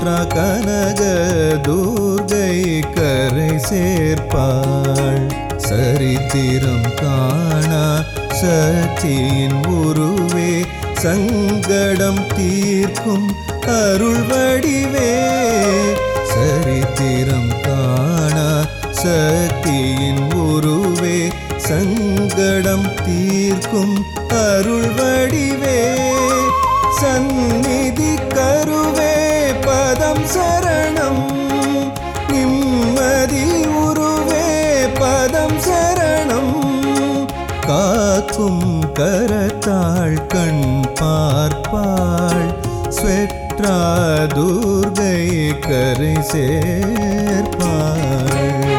ஸ்வேத்ரா கனக துர்கை கரை சேர்ப்பாள் சரித்திரம் காணா சக்தியின் உருவே சங்கடம் தீர்க்கும் அருள் வடிவே சரித்திரம் காணா சக்தியின் உருவே சங்கடம் தீர்க்கும் அருள் வடிவே சந்நிதி கருவே பதம் சரணம் நிம்மதி உருவே பதம் சரணம் காக்கும் கரத்தாள் கண் பார்ப்பாள் ஸ்வெட்ரா துர்கை கரை சேர்ப்பாள்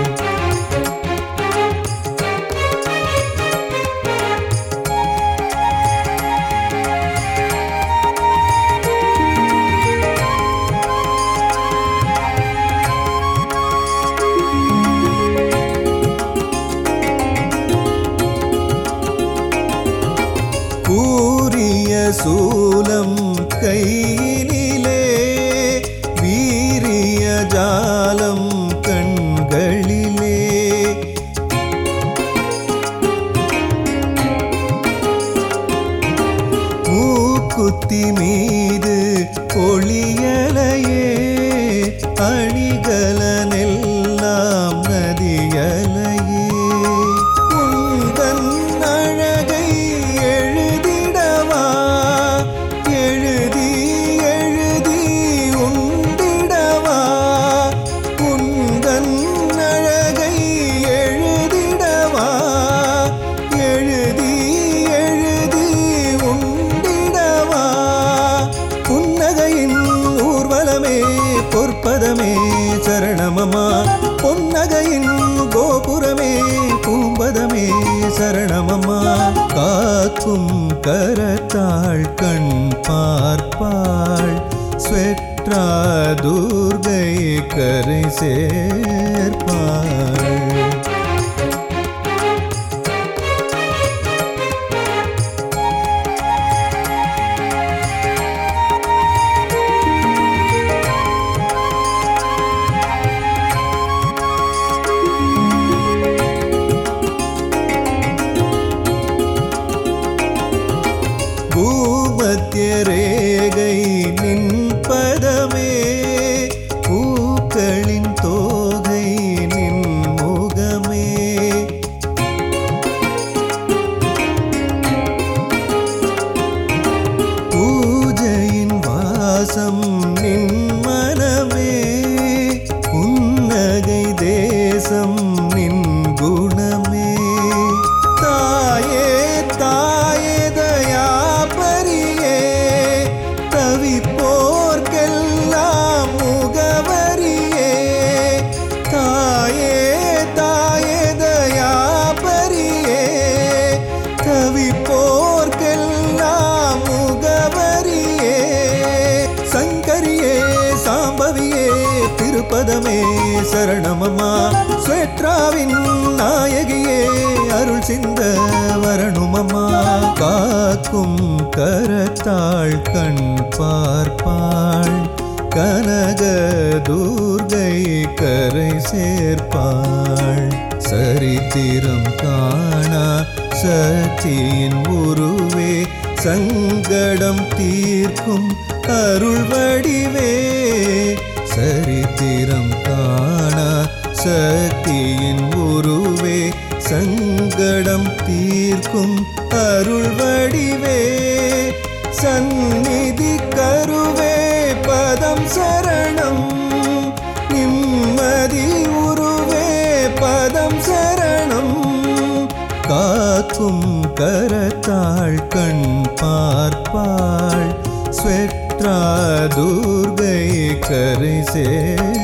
கூறிய சூலம் கையினிலே வீரிய ஜாலம் கண்களிலே மூக்குத்தி மீது ஒளியலையே அணிகலனெல்லாம் நதியலையே உந்தன் அழகை எழுதிடவா எழுதி எழுதி உண்டிடவா உந்தன் அழகை எழுதிடவா எழுதி எழுதி உண்டிடவா புன்னகையின் ஊர்வலமே பொற்பதமே சரணமமா பொன்னகையின் கோபுரமே பூம்பதமே சரணமமா காக்கும் கரத்தாள் கண் பார்ப்பாள் ஸ்வெட்ரா துர்கை கரை சேர்ப்பாள் பூமத்திய ரேகை நின்பதமே பூக்களின் தோகை நின் முகமே பூஜையின் வாசம் நின் மனமே புன்னகை தேசம் நின் குணமே தாயே தாயே தயாபரியே தவிப்போர்க்கெல்லாம் முகவரியே தாயே தாயே தயாபரியே தவிப்போர்க்கெல்லாம் முகவரியே சங்கரியே சாம்பவியே திருப்பதமே சரணமம்மா ஸ்வேட்ராவின் நாயகியே அருள் சிந்த வரணுமம்மா காக்கும் கரத்தாள் கண் பார்ப்பாள் கனக துர்கை கரை சேர்ப்பாள் சரித்திரம் காணா சக்தியின் உருவே சங்கடம் தீர்க்கும் அருள் வடிவே சரித்திரம் காணா சக்தியின் உருவே சங்கடம் தீர்க்கும் அருள் வடிவே சந்நிதி கருவே பதம் சரணம் நிம்மதி உருவே பதம் சரணம் காக்கும் கரத்தாள் கண் பார்ப்பாள் ஸ்வெட்ரா துர்கை கரை சே